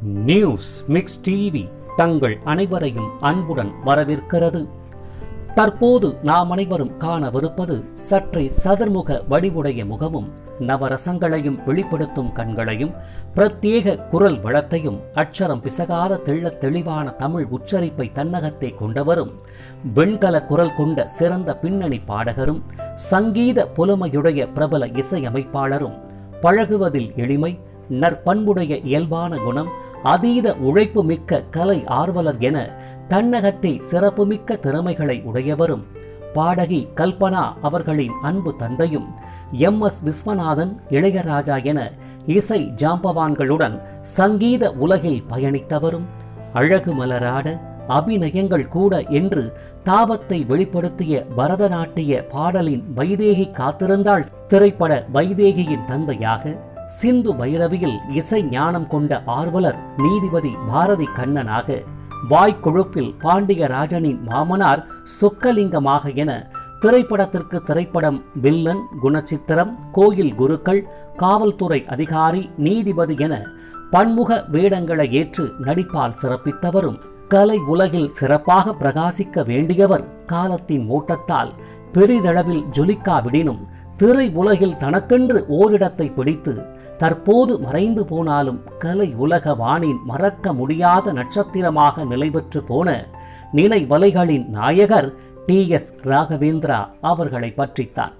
news mix TV தங்கள் அனைவரையும் அன்புடன் வரவேற்கிறது தற்போது நாம் அனைவரும் காணவிருப்பது சற்றே சதுர்முக வடிவுடைய முகமும் நவரசங்களையும் வெளிப்படுத்தும் கண்களையும் பிரத்யேக குரல் வளத்தையும் அட்சரம் பிசகாத தெள்ளத் தெளிவான தமிழ் உச்சரிப்பை தன்னகத்தே கொண்டவரும் வெண்கல குரல் கொண்ட சிறந்த பின்னணி பாடகரும் சங்கீத புலமையுடைய பிரபல இசையமைப்பாளரும் பழகுவதில் எளிமை நற்பண்புடைய இயல்பான குணம் அதீத உழைப்பு மிக்க கலை ஆர்வலர் என தன்னகத்தே சிறப்புமிக்க திறமைகளை உடையவரும் பாடகி கல்பனா அவர்களின் அன்பு தந்தையும் எம் எஸ் விஸ்வநாதன் இளையராஜா என இசை ஜாம்பவான்களுடன் சங்கீத உலகில் பயணித்தவரும் அழகு மலராட அபிநயங்கள் கூட என்று தாபத்தை வெளிப்படுத்திய பரதநாட்டிய பாடலின் வைதேகி காத்திருந்தாள் திரைப்பட வைதேகியின் தந்தையாக சிந்து பைரவியில் இசை ஞானம் கொண்ட ஆர்வலர் நீதிபதி பாரதி கண்ணனாக வாய்க்கொழுப்பில் பாண்டியராஜனின் மாமனார் சொக்கலிங்கமாக என திரைப்படத்திற்கு திரைப்படம் வில்லன் குணச்சித்திரம் கோயில் குருக்கள் காவல்துறை அதிகாரி நீதிபதி என பன்முக வேடங்களை ஏற்று நடிப்பால் சிறப்பித்தவரும் கலை உலகில் சிறப்பாக பிரகாசிக்க வேண்டியவர் காலத்தின் ஓட்டத்தால் பெரிதளவில் ஜொலிக்காவிடினும் திரை உலகில் தனக்கென்று ஓரிடத்தை பிடித்து தற்போது மறைந்து போனாலும் கலை உலக வானின் மறக்க முடியாத நட்சத்திரமாக நிலைபெற்று போன நினைவலைகளின் நாயகர் டி எஸ் ராகவேந்திரா அவர்களை பற்றித்தான்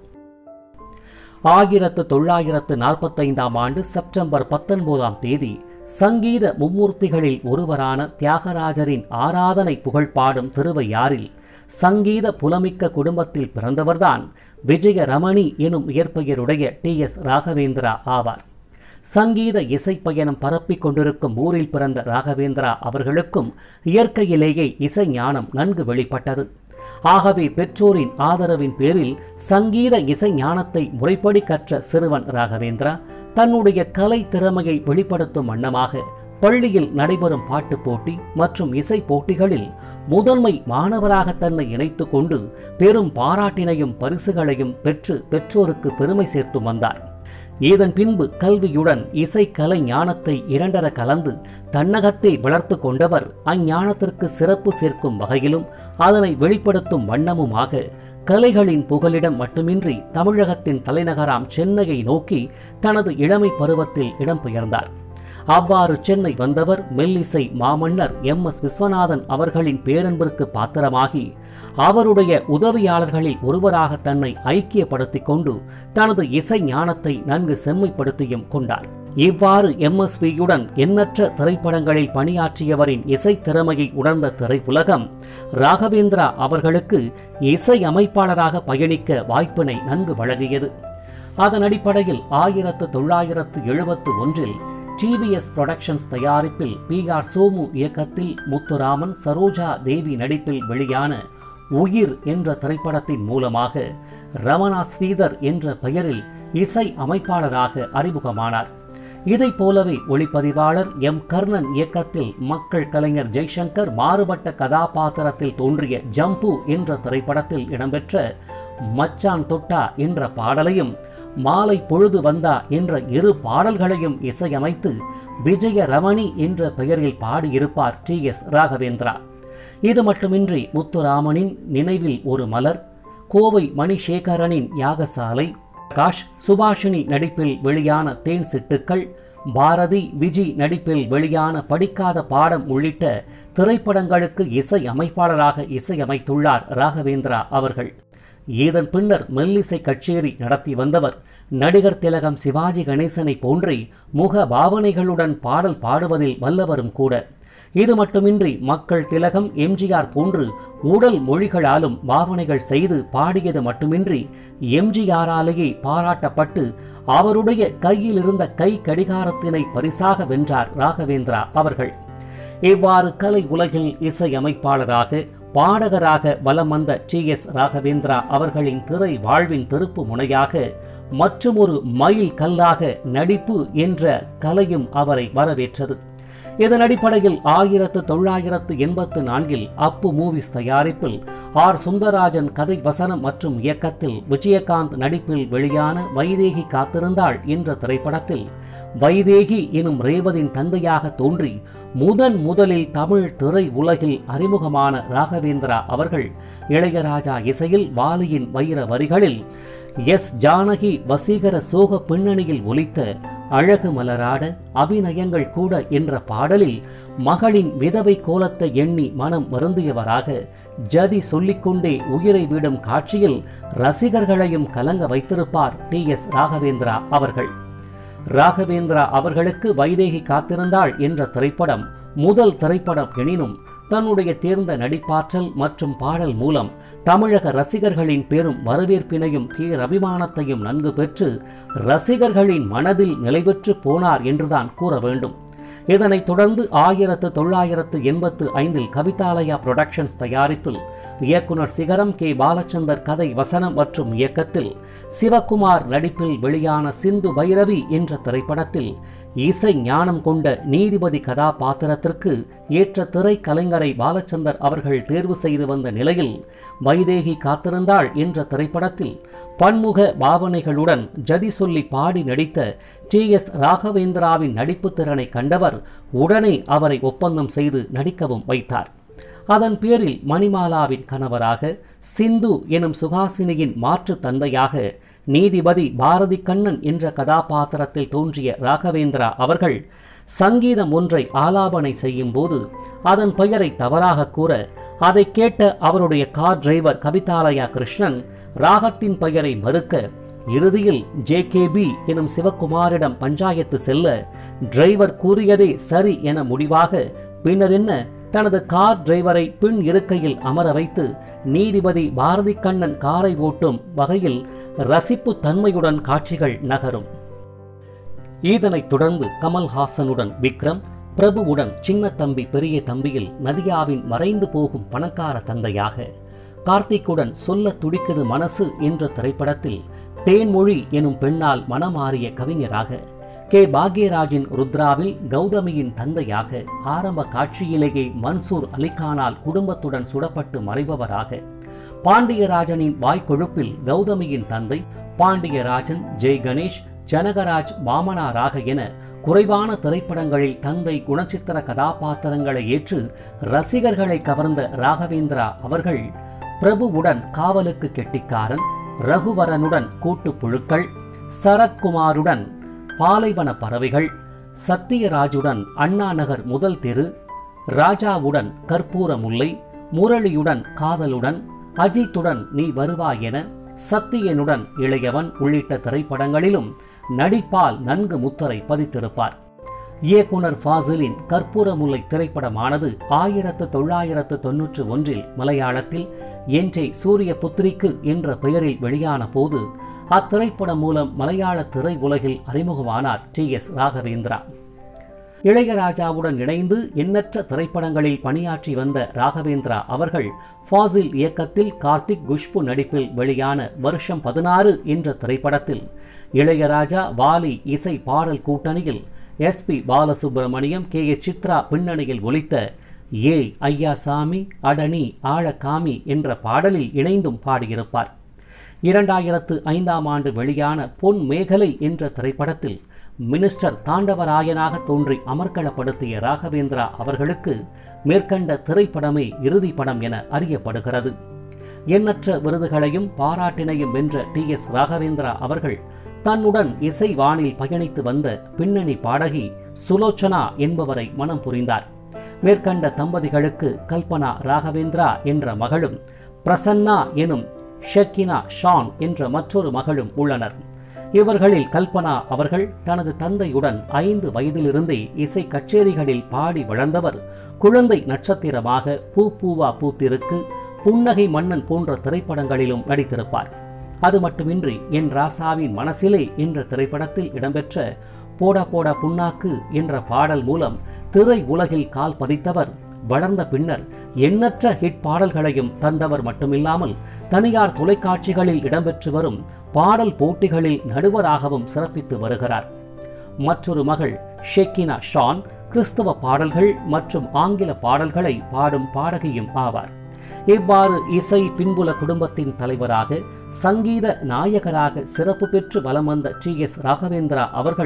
ஆயிரத்து தொள்ளாயிரத்து நாற்பத்தைந்தாம் ஆண்டு செப்டம்பர் பத்தொன்பதாம் தேதி சங்கீத மும்மூர்த்திகளில் ஒருவரான தியாகராஜரின் ஆராதனை புகழ் பாடும் திருவையாறில் சங்கீத புலமிக்க குடும்பத்தில் பிறந்தவர்தான் விஜய ரமணி எனும் இயற்பெயருடைய டி எஸ் ராகவேந்திரா ஆவார் சங்கீத இசை பயணம் பரப்பிக் கொண்டிருக்கும் ஊரில் பிறந்த ராகவேந்திரா அவர்களுக்கும் இயற்கையிலேயே இசை ஞானம் நன்கு வெளிப்பட்டது ஆகவே பெற்றோரின் ஆதரவின் பேரில் சங்கீத இசை ஞானத்தை முறைப்படி கற்ற சிறுவன் ராகவேந்திரா தன்னுடைய கலை திறமையை வெளிப்படுத்தும் வண்ணமாக பள்ளியில் நடைபெறும் பாட்டு போட்டி மற்றும் இசை போட்டிகளில் முதன்மை மாணவராக தன்னை இணைத்து கொண்டு பெரும் பாராட்டினையும் பரிசுகளையும் பெற்று பெற்றோருக்கு பெருமை சேர்த்து வந்தார் இதன் பின்பு கல்வியுடன் இசை கலை ஞானத்தை இரண்டர கலந்து தன்னகத்தை வளர்த்து கொண்டவர் அஞ்ஞானத்திற்கு சிறப்பு சேர்க்கும் வகையிலும் அதனை வெளிப்படுத்தும் வண்ணமுமாக கலைகளின் புகலிடம் மட்டுமின்றி தமிழகத்தின் தலைநகராம் சென்னையை நோக்கி தனது இளமை பருவத்தில் இடம்பெயர்ந்தார் அவ்வாறு சென்னை வந்தவர் மெல்லிசை மாமன்னர் எம் எஸ் விஸ்வநாதன் அவர்களின் பேரன்பிற்கு பாத்திரமாகி அவருடைய உதவியாளர்களில் ஒருவராக தன்னை ஐக்கியப்படுத்திக் கொண்டு தனது இசை ஞானத்தை நன்கு செம்மைப்படுத்தியும் கொண்டார் இவ்வாறு எம்எஸ்வியுடன் எண்ணற்ற திரைப்படங்களில் பணியாற்றியவரின் இசை திறமையை உணர்ந்த திரையுலகம் ராகவேந்திரா அவர்களுக்கு இசை அமைப்பாளராக பயணிக்க வாய்ப்பினை நன்கு வழங்கியது அதன் அடிப்படையில் ஆயிரத்து தொள்ளாயிரத்து எழுபத்து ஒன்றில் டிவிஎஸ் புரொடக்ஷன்ஸ் தயாரிப்பில் பி ஆர் சோமு இயக்கத்தில் முத்துராமன் சரோஜா தேவி நடிப்பில் வெளியான உயிர் என்ற திரைப்படத்தின் மூலமாக ரமணா ஸ்ரீதர் என்ற பெயரில் இசை அமைப்பாளராக அறிமுகமானார் இதைப் போலவே ஒளிப்பதிவாளர் எம் கர்ணன் இயக்கத்தில் மக்கள் கலைஞர் ஜெய்சங்கர் மாறுபட்ட கதாபாத்திரத்தில் தோன்றிய ஜம்பு என்ற திரைப்படத்தில் இடம்பெற்ற மச்சான் தொட்டா என்ற பாடலையும் மாலை பொழுது வந்தா என்ற இரு பாடல்களையும் இசையமைத்து விஜய ரமணி என்ற பெயரில் பாடியிருப்பார் டி எஸ் ராகவேந்திரா இது மட்டுமின்றி முத்துராமனின் நினைவில் ஒரு மலர் கோவை மணிசேகரனின் யாகசாலை பிரகாஷ் சுபாஷினி நடிப்பில் வெளியான தேன் சிட்டுக்கள் பாரதி விஜி நடிப்பில் வெளியான படிக்காத பாடம் உள்ளிட்ட திரைப்படங்களுக்கு இசை அமைப்பாளராக இசையமைத்துள்ளார் ராகவேந்திரா அவர்கள் இதன் பின்னர் மெல்லிசை கச்சேரி நடத்தி வந்தவர் நடிகர் திலகம் சிவாஜி கணேசனை போன்றே முக பாவனைகளுடன் பாடல் பாடுவதில் வல்லவரும் கூட இது மட்டுமின்றி மக்கள் திலகம் எம்ஜிஆர் போன்று உடல் மொழிகளாலும் பாவனைகள் செய்து பாடியது மட்டுமின்றி எம்ஜிஆராலேயே பாராட்டப்பட்டு அவருடைய கையில் இருந்த கை கடிகாரத்தினை பரிசாக வென்றார் ராகவேந்திரா அவர்கள் இவ்வாறு கலை உலகில் இசையமைப்பாளராக பாடகராக வலம் வந்த டி எஸ் ராகவேந்திரா அவர்களின் திரை வாழ்வின் திருப்பு முனையாக மற்றுமொரு மைல் கல்லாக நடிப்பு என்ற கலையும் அவரை வரவேற்றது இதன் அடிப்படையில் ஆயிரத்து தொள்ளாயிரத்து எண்பத்து நான்கில் அப்பு மூவிஸ் தயாரிப்பில் ஆர் சுந்தரராஜன் கதை வசனம் மற்றும் இயக்கத்தில் விஜயகாந்த் நடிப்பில் வெளியான வைதேகி காத்திருந்தாள் என்ற திரைப்படத்தில் வைதேகி எனும் ரேவதின் தந்தையாக தோன்றி முதன் முதலில் தமிழ் திரை உலகில் அறிமுகமான ராகவேந்திரா அவர்கள் இளையராஜா இசையில் வாலியின் வைர வரிகளில் எஸ் ஜானகி வசீகர சோக பின்னணியில் ஒலித்த அழகு மலராட அபிநயங்கள் கூட என்ற பாடலில் மகளின் விதவை கோலத்தை எண்ணி மனம் வருந்தியவராக ஜதி சொல்லிக்கொண்டே உயிரை விடும் காட்சியில் ரசிகர்களையும் கலங்க வைத்திருப்பார் டி எஸ் ராகவேந்திரா அவர்கள் ராகவேந்திரா அவர்களுக்கு வைதேகி காத்திருந்தாள் என்ற திரைப்படம் முதல் திரைப்படம் எனினும் தன்னுடைய தேர்ந்த நடிப்பாற்றல் மற்றும் பாடல் மூலம் தமிழக ரசிகர்களின் பெரும் வரவேற்பினையும் பேர் அபிமானத்தையும் நன்கு பெற்று ரசிகர்களின் மனதில் நிலைபெற்று போனார் என்றுதான் கூற வேண்டும் இதனைத் தொடர்ந்து ஆயிரத்து தொள்ளாயிரத்து எண்பத்து ஐந்தில் கவிதாலயா புரொடக்ஷன்ஸ் தயாரிப்பில் இயக்குனர் சிகரம் கே பாலச்சந்தர் கதை வசனம் மற்றும் இயக்கத்தில் சிவகுமார் நடிப்பில் வெளியான சிந்து பைரவி என்ற திரைப்படத்தில் இசை ஞானம் கொண்ட நீதிபதி கதாபாத்திரத்திற்கு ஏற்ற திரைக்கலைஞரை பாலச்சந்தர் அவர்கள் தேர்வு செய்து வந்த நிலையில் வைதேகி காத்திருந்தாள் என்ற திரைப்படத்தில் பன்முக பாவனைகளுடன் ஜதி சொல்லி பாடி நடித்த டி எஸ் ராகவேந்திராவின் நடிப்பு திறனை கண்டவர் உடனே அவரை ஒப்பந்தம் செய்து நடிக்கவும் வைத்தார் அதன் பேரில் மணிமாலாவின் கணவராக சிந்து எனும் சுகாசினியின் மாற்று தந்தையாக நீதிபதி பாரதி கண்ணன் என்ற கதாபாத்திரத்தில் தோன்றிய ராகவேந்திரா அவர்கள் சங்கீதம் ஒன்றை ஆலாபனை செய்யும் போது அதன் பெயரை தவறாக கூற அதை கேட்ட அவருடைய கார் டிரைவர் கவிதாலயா கிருஷ்ணன் ராகத்தின் பெயரை மறுக்க இறுதியில் ஜே கே பி எனும் சிவகுமாரிடம் பஞ்சாயத்து செல்ல டிரைவர் கூறியதே சரி என முடிவாக பின்னர் என்ன தனது கார் டிரைவரை பின் இருக்கையில் அமர வைத்து நீதிபதி பாரதி கண்ணன் காரை ஓட்டும் வகையில் ரசிப்பு தன்மையுடன் காட்சிகள் நகரும் இதனைத் தொடர்ந்து கமல்ஹாசனுடன் விக்ரம் பிரபுவுடன் சின்ன தம்பி பெரிய தம்பியில் நதியாவின் மறைந்து போகும் பணக்கார தந்தையாக கார்த்திக்குடன் சொல்ல துடிக்குது மனசு என்ற திரைப்படத்தில் தேன்மொழி எனும் பெண்ணால் மனமாறிய கவிஞராக கே பாக்யராஜின் ருத்ராவில் கௌதமியின் தந்தையாக ஆரம்ப காட்சியிலேயே மன்சூர் அலிகானால் குடும்பத்துடன் சுடப்பட்டு மறைபவராக பாண்டியராஜனின் வாய்க்கொழுப்பில் கௌதமியின் தந்தை பாண்டியராஜன் ஜெய் கணேஷ் ஜனகராஜ் மாமனாராக என குறைவான திரைப்படங்களில் தந்தை குணச்சித்திர கதாபாத்திரங்களை ஏற்று ரசிகர்களை கவர்ந்த ராகவேந்திரா அவர்கள் பிரபுவுடன் காவலுக்கு கெட்டிக்காரன் ரகுவரனுடன் கூட்டு புழுக்கள் சரத்குமாருடன் பாலைவன பறவைகள் சத்தியராஜுடன் அண்ணா நகர் முதல் தெரு ராஜாவுடன் கற்பூர முல்லை முரளியுடன் காதலுடன் அஜித்துடன் நீ வருவாய் என சத்தியனுடன் இளையவன் உள்ளிட்ட திரைப்படங்களிலும் நடிப்பால் நன்கு முத்திரை பதித்திருப்பார் இயக்குனர் ஃபாசிலின் கற்பூரமுல்லை திரைப்படமானது ஆயிரத்து தொள்ளாயிரத்து தொன்னூற்று ஒன்றில் மலையாளத்தில் என்ஜே சூரிய புத்திரிக்கு என்ற பெயரில் வெளியான போது அத்திரைப்படம் மூலம் மலையாள திரை உலகில் அறிமுகமானார் டி எஸ் ராகவேந்திரா இளையராஜாவுடன் இணைந்து எண்ணற்ற திரைப்படங்களில் பணியாற்றி வந்த ராகவேந்திரா அவர்கள் ஃபாசில் இயக்கத்தில் கார்த்திக் குஷ்பு நடிப்பில் வெளியான வருஷம் பதினாறு என்ற திரைப்படத்தில் இளையராஜா வாலி இசை பாடல் கூட்டணியில் S P Balasubrahmanyam K H Chithra பின்னணியில் ஒலித்த ஏய் ஐயா சாமி அடனி ஆழகாமி என்ற பாடலில் இணைந்தும் பாடியிருப்பார் இரண்டாயிரத்து ஐந்தாம் ஆண்டு வெளியான பொன் மேகலை என்ற திரைப்படத்தில் மினிஸ்டர் தாண்டவராயனாக தோன்றி அமர்க்களப்படுத்திய ராகவேந்திரா அவர்களுக்கு மேற்கண்ட திரைப்படமே இறுதி படம் என அறியப்படுகிறது எண்ணற்ற விருதுகளையும் பாராட்டினையும் வென்ற டி எஸ் ராகவேந்திரா அவர்கள் தன்னுடன் இசை வானில் பயணித்து வந்த பின்னணி பாடகி சுலோச்சனா என்பவரை மனம் புரிந்தார் மேற்கண்ட தம்பதிகளுக்கு கல்பனா ராகவேந்திரா என்ற மகளும் பிரசன்னா எனும் ஷக்கினா ஷான் என்ற மற்றொரு மகளும் உள்ளனர் இவர்களில் கல்பனா அவர்கள் தனது தந்தையுடன் ஐந்து வயதிலிருந்தே இசை கச்சேரிகளில் பாடி வளர்ந்தவர் குழந்தை நட்சத்திரமாக பூ பூவா பூத்திருக்கு புன்னகை மன்னன் போன்ற திரைப்படங்களிலும் நடித்திருப்பார் அது மட்டுமின்றி என் ராசாவின் மனசிலே என்ற திரைப்படத்தில் இடம்பெற்ற போடா போடா புண்ணாக்கு என்ற பாடல் மூலம் திரை உலகில் கால் பதித்தவர் வளர்ந்த பின்னர் எண்ணற்ற ஹிட் பாடல்களையும் தந்தவர் மட்டுமில்லாமல் தனியார் தொலைக்காட்சிகளில் இடம்பெற்று வரும் பாடல் போட்டிகளில் நடுவராகவும் சிறப்பித்து வருகிறார் மற்றொரு மகள் ஷெக்கினா ஷான் கிறிஸ்தவ பாடல்கள் மற்றும் ஆங்கில பாடல்களை பாடும் பாடகியும் ஆவார் இவ்வாறு இசை பின்புல குடும்பத்தின் தலைவராக சங்கீத நாயகராக சிறப்பு பெற்று வலம் வந்த டி எஸ் ராகவேந்திரா அவர்கள்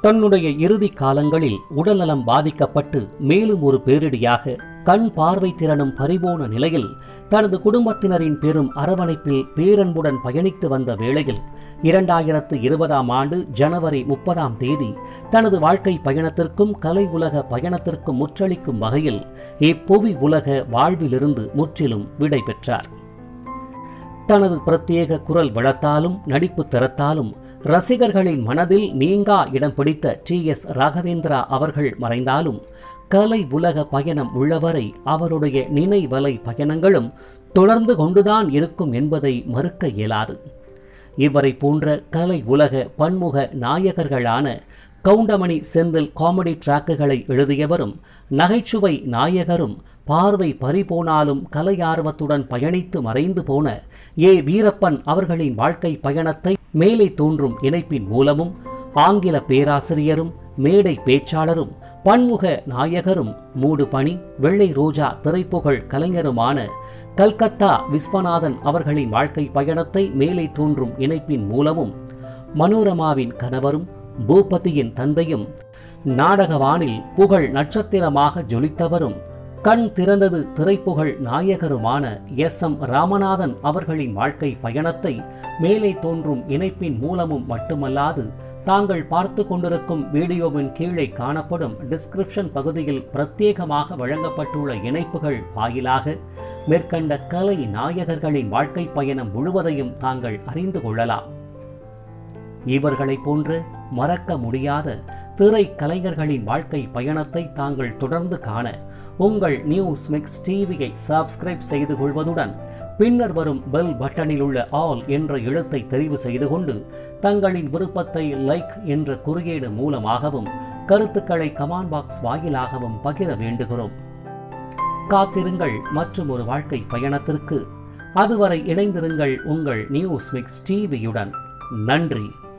தன்னுடைய இறுதி காலங்களில் உடல்நலம் பாதிக்கப்பட்டு மேலும் ஒரு பேரிடியாக கண் பார்வை திறனும் பறிபோன நிலையில் தனது குடும்பத்தினரின் பெரும் அரவணைப்பில் பேரன்புடன் பயணித்து வந்த வேளையில் இரண்டாயிரத்து இருபதாம் ஆண்டு ஜனவரி முப்பதாம் தேதி தனது வாழ்க்கை பயணத்திற்கும் கலை உலக பயணத்திற்கும் முற்றளிக்கும் வகையில் இப்புவி உலக வாழ்விலிருந்து முற்றிலும் விடை பெற்றார் தனது பிரத்யேக குரல் வளத்தாலும் நடிப்பு திறத்தாலும் ரசிகர்களின் மனதில் நீங்கா இடம் பிடித்த டி எஸ் ராகவேந்திரா அவர்கள் மறைந்தாலும் கலை உலக பயணம் உள்ளவரை அவருடைய நினைவலை பயணங்களும் தொடர்ந்து கொண்டுதான் இருக்கும் என்பதை மறுக்க இயலாது இவரை போன்ற கலை உலக பன்முக நாயகர்களான கவுண்டமணி செந்தில் காமெடி டிராக்குகளை எழுதியவரும் நகைச்சுவை நாயகரும் பார்வை பறிபோனாலும் கலையார்வத்துடன் பயணித்து மறைந்து போன ஏ வீரப்பன் அவர்களின் வாழ்க்கை பயணத்தை மேலே தோன்றும் இணைப்பின் மூலமும் ஆங்கில பேராசிரியரும் மேடை பேச்சாளரும் பன்முக நாயகரும் மூடு பணி வெள்ளை ரோஜா திரைப்புகழ் கலைஞருமான கல்கத்தா விஸ்வநாதன் அவர்களின் வாழ்க்கை பயணத்தை மேலே தோன்றும் இணைப்பின் மூலமும் மனோரமாவின் கணவரும் பூபதியின் தந்தையும் நாடகவானில் புகழ் நட்சத்திரமாக ஜொலித்தவரும் கண் திறந்தது திரைப்புகழ் நாயகருமான எஸ் எம் ராமநாதன் அவர்களின் வாழ்க்கை பயணத்தை மேலே தோன்றும் இணைப்பின் மூலமும் மட்டுமல்லாது தாங்கள் பார்த்து கொண்டிருக்கும் வீடியோவின் கீழே காணப்படும் டிஸ்கிரிப்ஷன் பகுதியில் பிரத்யேகமாக வழங்கப்பட்டுள்ள இணைப்புகள் வாயிலாக மேற்கண்ட கலை நாயகர்களின் வாழ்க்கை பயணம் முழுவதையும் தாங்கள் அறிந்து கொள்ளலாம் இவர்களைப் போன்ற மறக்க முடியாத திரை கலைஞர்களின் வாழ்க்கை பயணத்தை தாங்கள் தொடர்ந்து காண உங்கள் நியூஸ் மிக்ஸ் டிவியை சப்ஸ்கிரைப் செய்து கொள்வதுடன் பின்னர் வரும் பெல் பட்டனில் உள்ள ஆல் என்ற எழுத்தை தெரிவு செய்து கொண்டு தங்களின் விருப்பத்தை லைக் என்ற குறியீடு மூலமாகவும் கருத்துக்களை கமாண்ட் பாக்ஸ் வாயிலாகவும் பகிர வேண்டுகிறோம் காத்திருங்கள் மற்றும் ஒரு வாழ்க்கை பயணத்திற்கு அதுவரை இணைந்திருங்கள் உங்கள் நியூஸ் மிக்ஸ் டிவியுடன் நன்றி